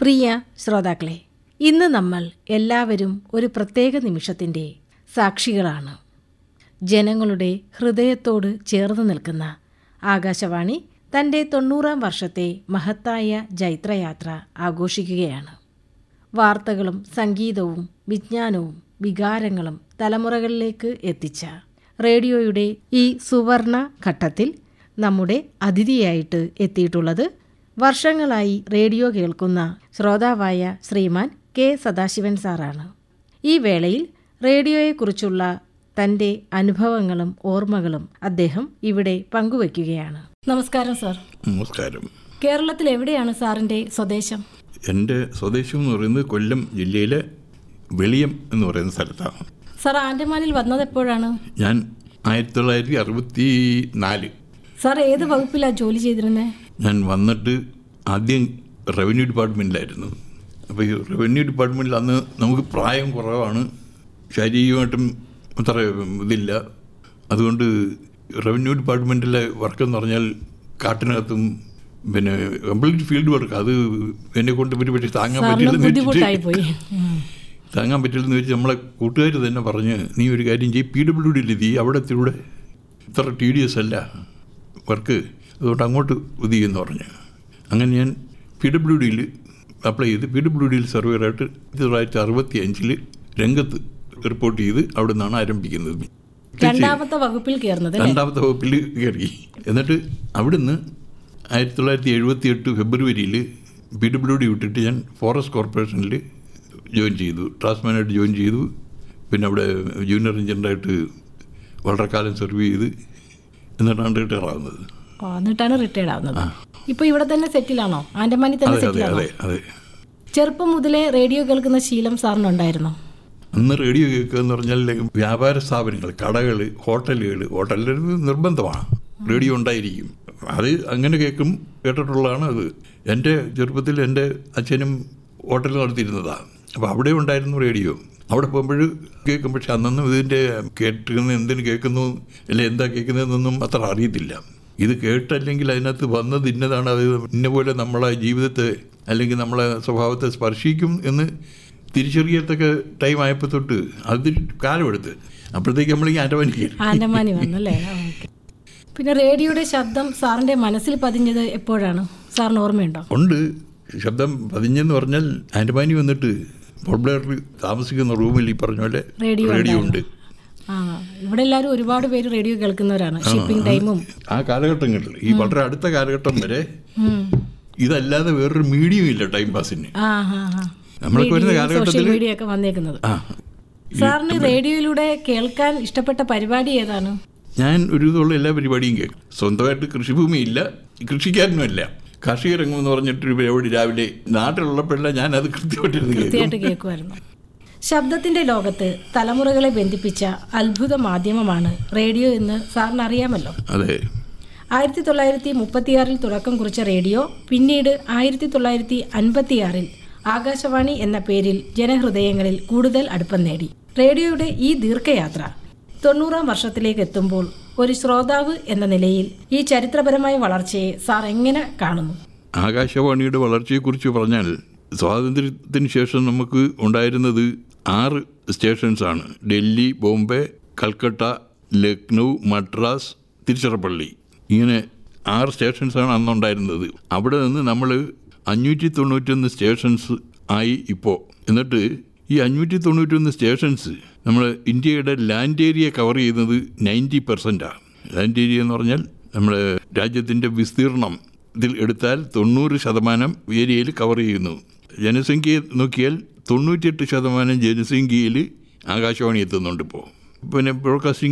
പ്രിയ ശ്രോതാക്കളെ ഇന്ന് നമ്മൾ എല്ലാവരും ഒരു പ്രത്യേക നിമിഷത്തിൻ്റെ സാക്ഷികളാണ് ജനങ്ങളുടെ ഹൃദയത്തോട് ചേർന്ന് നിൽക്കുന്ന ആകാശവാണി തൻ്റെ തൊണ്ണൂറാം വർഷത്തെ മഹത്തായ ജൈത്രയാത്ര ആഘോഷിക്കുകയാണ് വാർത്തകളും സംഗീതവും വിജ്ഞാനവും വികാരങ്ങളും തലമുറകളിലേക്ക് എത്തിച്ച റേഡിയോയുടെ ഈ സുവർണ ഘട്ടത്തിൽ നമ്മുടെ അതിഥിയായിട്ട് എത്തിയിട്ടുള്ളത് വർഷങ്ങളായി റേഡിയോ കേൾക്കുന്ന ശ്രോതാവായ ശ്രീമാൻ കെ സദാശിവൻ സാറാണ് ഈ വേളയിൽ റേഡിയോയെക്കുറിച്ചുള്ള തൻ്റെ അനുഭവങ്ങളും ഓർമ്മകളും അദ്ദേഹം ഇവിടെ പങ്കുവയ്ക്കുകയാണ് നമസ്കാരം സാർ നമസ്കാരം കേരളത്തിൽ എവിടെയാണ് സാറിൻ്റെ സ്വദേശം എൻ്റെ സ്വദേശം എന്ന് പറയുന്നത് കൊല്ലം ജില്ലയിലെ വെളിയം എന്ന് പറയുന്ന സ്ഥലത്താണ് സാർ ആൻഡമാനിൽ വന്നത് എപ്പോഴാണ് ഞാൻ ആയിരത്തി തൊള്ളായിരത്തി അറുപത്തി നാല് സാർ ഏത് വകുപ്പിലാണ് ജോലി ചെയ്തിരുന്നത് ഞാൻ വന്നിട്ട് ആദ്യം റവന്യൂ ഡിപ്പാർട്ട്മെൻറ്റിലായിരുന്നു അപ്പോൾ ഈ റവന്യൂ ഡിപ്പാർട്ട്മെൻറ്റിൽ അന്ന് നമുക്ക് പ്രായം കുറവാണ് ശാരീരികമായിട്ടും അത്ര ഇതില്ല അതുകൊണ്ട് റവന്യൂ ഡിപ്പാർട്ട്മെൻറ്റിലെ വർക്ക് എന്ന് പറഞ്ഞാൽ കാട്ടിനകത്തും പിന്നെ കംപ്ലീറ്റ് ഫീൽഡ് വർക്ക് അത് എന്നെ കൊണ്ട് ഒരു പക്ഷേ താങ്ങാൻ സാറിന് പറ്റില്ലെന്ന് ബുദ്ധിമുട്ടായി വെച്ചിട്ട് പോയി ഉം. താങ്ങാൻ പറ്റില്ലെന്ന് വെച്ച് നമ്മളെ കൂട്ടുകാർ തന്നെ പറഞ്ഞ് നീ ഒരു കാര്യം ചെയ്യും പി ഡബ്ല്യു ഡിയിൽ എത്തി അവിടെ എത്തിയൂടെ ഇത്ര ടി ഡി എസ് അല്ല വർക്ക് അതുകൊണ്ട് അങ്ങോട്ട് ഉദിയെന്ന് പറഞ്ഞു അങ്ങനെ ഞാൻ പി ഡബ്ല്യു ഡിയിൽ അപ്ലൈ ചെയ്ത് പി ഡബ്ല്യു ഡിയിൽ സർവേറായിട്ട് ആയിരത്തി തൊള്ളായിരത്തി അറുപത്തി അഞ്ചിൽ രംഗത്ത് റിപ്പോർട്ട് ചെയ്ത് അവിടെ നിന്നാണ് ആരംഭിക്കുന്നത് രണ്ടാമത്തെ വകുപ്പിൽ കയറുന്നത് അല്ലേ? രണ്ടാമത്തെ വകുപ്പിൽ കയറി എന്നിട്ട് അവിടുന്ന് ആയിരത്തി തൊള്ളായിരത്തി എഴുപത്തി എട്ട് ഫെബ്രുവരിയിൽ പി ഡബ്ല്യു ഡി വിട്ടിട്ട് ഞാൻ ഫോറസ്റ്റ് കോർപ്പറേഷനിൽ ജോയിൻ ചെയ്തു ട്രാൻസ്മാനായിട്ട് ജോയിൻ ചെയ്തു പിന്നെ അവിടെ ജൂനിയർ എഞ്ചിനീയറായിട്ട് വളരെ കാലം സെർവ് ചെയ്ത് എന്നിട്ടാണ് റിട്ടയർ ആവുന്നത് ഓ, എന്നിട്ടാണ് റിട്ടയർഡ് ആവുന്നത് ഇപ്പൊ ഇവിടെ തന്നെ സെറ്റിലാണോ ആൻഡമാനിൽ തന്നെ അതെ അതെ സെറ്റിലാണോ അതെ അതെ ചെറുപ്പം മുതലേ റേഡിയോ കേൾക്കുന്ന ശീലം സാറിനുണ്ടായിരുന്നോ അന്ന് റേഡിയോ കേൾക്കുക എന്ന് പറഞ്ഞാൽ വ്യാപാര സ്ഥാപനങ്ങൾ കടകൾ ഹോട്ടലുകൾ ഹോട്ടലിൽ നിർബന്ധമാണ് റേഡിയോ ഉണ്ടായിരിക്കും അത് അങ്ങനെ കേൾക്കും കേട്ടിട്ടുള്ളതാണ് അത് എൻ്റെ ചെറുപ്പത്തിൽ എൻ്റെ അച്ഛനും ഹോട്ടൽ നടത്തിയിരുന്നതാണ് അപ്പോൾ അവിടെ ഉണ്ടായിരുന്നു റേഡിയോ അവിടെ പോകുമ്പോൾ കേൾക്കും പക്ഷെ അന്നൊന്നും ഇതിൻ്റെ കേട്ടിരുന്ന എന്തിന് കേൾക്കുന്നു അല്ലെ എന്താ കേൾക്കുന്നതെന്നൊന്നും അത്ര അറിയത്തില്ല ഇത് കേട്ടല്ലെങ്കിൽ അതിനകത്ത് വന്നത് ഇന്നതാണ് അത് ഇന്ന പോലെ നമ്മളെ ജീവിതത്തെ അല്ലെങ്കിൽ നമ്മളെ സ്വഭാവത്തെ സ്പർശിക്കും എന്ന് തിരിച്ചറിയത്തക്ക ടൈം ആയപ്പോൾ തൊട്ട് അതിൽ കാലമെടുത്ത് അപ്പോഴത്തേക്ക് നമ്മൾ ഈ ആൻഡമാനി കയറി ആൻഡമാനി വന്നല്ലേ ആ, ഓക്കേ. പിന്നെ റേഡിയോയുടെ ശബ്ദം സാറിന്റെ മനസ്സിൽ പതിഞ്ഞത് എപ്പോഴാണ് സാറിന് ഓർമ്മയുണ്ടോ ഉണ്ട് ശബ്ദം പതിഞ്ഞെന്ന് പറഞ്ഞാൽ ആൻഡമാനി വന്നിട്ട് പോൾബ്ലെയറിൽ താമസിക്കുന്ന റൂമിൽ ഈ പറഞ്ഞ പോലെ റേഡിയോ റേഡിയോ ഉണ്ട് ആ ഇവിടെ എല്ലാവരും ഒരുപാട് പേര് റേഡിയോ കേൾക്കുന്നവരാണ് ഷിപ്പിംഗ് ടൈമും ആ കാലഘട്ടങ്ങളിൽ ഈ വളരെ അടുത്ത കാലഘട്ടം വരെ ഉം. ഇതല്ലാതെ വേറൊരു മീഡിയം ഇല്ല ടൈം പാസിന് ആ ഹാ ഹാ നമ്മളൊക്കെ വരുന്ന സോഷ്യൽ കാലഘട്ടത്തിൽ മീഡിയ ഒക്കെ വന്നേക്കുന്നത് ആ സാറിന് റേഡിയോയിലൂടെ കേൾക്കാൻ ഇഷ്ടപ്പെട്ട പരിപാടി ഏതാണ് ഞാൻ ഒരു വിധമുള്ള എല്ലാ പരിപാടിയും കേൾക്കും സ്വന്തമായിട്ട് കൃഷിഭൂമിയില്ല കൃഷിക്കാരനുമല്ല കാർഷിക രംഗം എന്ന് പറഞ്ഞിട്ടൊരു പരിപാടി രാവിലെ നാട്ടിലുള്ളപ്പോഴെല്ലാം ഞാൻ അത് കൃത്യമായിട്ടിരുന്ന് കേൾക്കും കൃത്യമായിട്ട് കേൾക്കുമായിരുന്നു ശബ്ദത്തിന്റെ ലോകത്ത് തലമുറകളെ ബന്ധിപ്പിച്ച അത്ഭുത മാധ്യമമാണ് റേഡിയോ എന്ന് സാറിന് അറിയാമല്ലോ അതെ ആയിരത്തി തൊള്ളായിരത്തി മുപ്പത്തിയാറിൽ തുടക്കം കുറിച്ച റേഡിയോ പിന്നീട് ആയിരത്തി തൊള്ളായിരത്തി അൻപത്തിയാറിൽ ആകാശവാണി എന്ന പേരിൽ ജനഹൃദയങ്ങളിൽ കൂടുതൽ അടുപ്പം നേടി റേഡിയോയുടെ ഈ ദീർഘയാത്ര തൊണ്ണൂറാം വർഷത്തിലേക്ക് എത്തുമ്പോൾ ഒരു ശ്രോതാവ് എന്ന നിലയിൽ ഈ ചരിത്രപരമായ വളർച്ചയെ സാർ എങ്ങനെ കാണുന്നു ആകാശവാണിയുടെ വളർച്ചയെക്കുറിച്ച് പറഞ്ഞാൽ സ്വാതന്ത്ര്യത്തിന് ശേഷം നമുക്ക് ഉണ്ടായിരുന്നത് ആറ് സ്റ്റേഷൻസ് ആണ് ഡൽഹി ബോംബെ കൽക്കട്ട ലക്നൗ മദ്രാസ് തിരുച്ചിറപ്പള്ളി ഇങ്ങനെ ആറ് സ്റ്റേഷൻസാണ് അന്നുണ്ടായിരുന്നത് അവിടെ നിന്ന് നമ്മൾ അഞ്ഞൂറ്റി തൊണ്ണൂറ്റൊന്ന് സ്റ്റേഷൻസ് ആയി ഇപ്പോൾ എന്നിട്ട് ഈ അഞ്ഞൂറ്റി തൊണ്ണൂറ്റൊന്ന് സ്റ്റേഷൻസ് നമ്മൾ ഇന്ത്യയുടെ ലാൻഡ് ഏരിയ കവർ ചെയ്യുന്നത് നയൻറ്റി പെർസെൻറ്റാണ് ലാൻഡ് ഏരിയ എന്ന് പറഞ്ഞാൽ നമ്മുടെ രാജ്യത്തിൻ്റെ വിസ്തീർണം ഇതിൽ എടുത്താൽ തൊണ്ണൂറ് ശതമാനം ഏരിയയിൽ കവർ ചെയ്യുന്നു ജനസംഖ്യ നോക്കിയാൽ തൊണ്ണൂറ്റിയെട്ട് ശതമാനം ജനസംഖ്യയിൽ ആകാശവാണി എത്തുന്നുണ്ട് ഇപ്പോൾ പിന്നെ ബ്രോഡ്കാസ്റ്റിംഗ്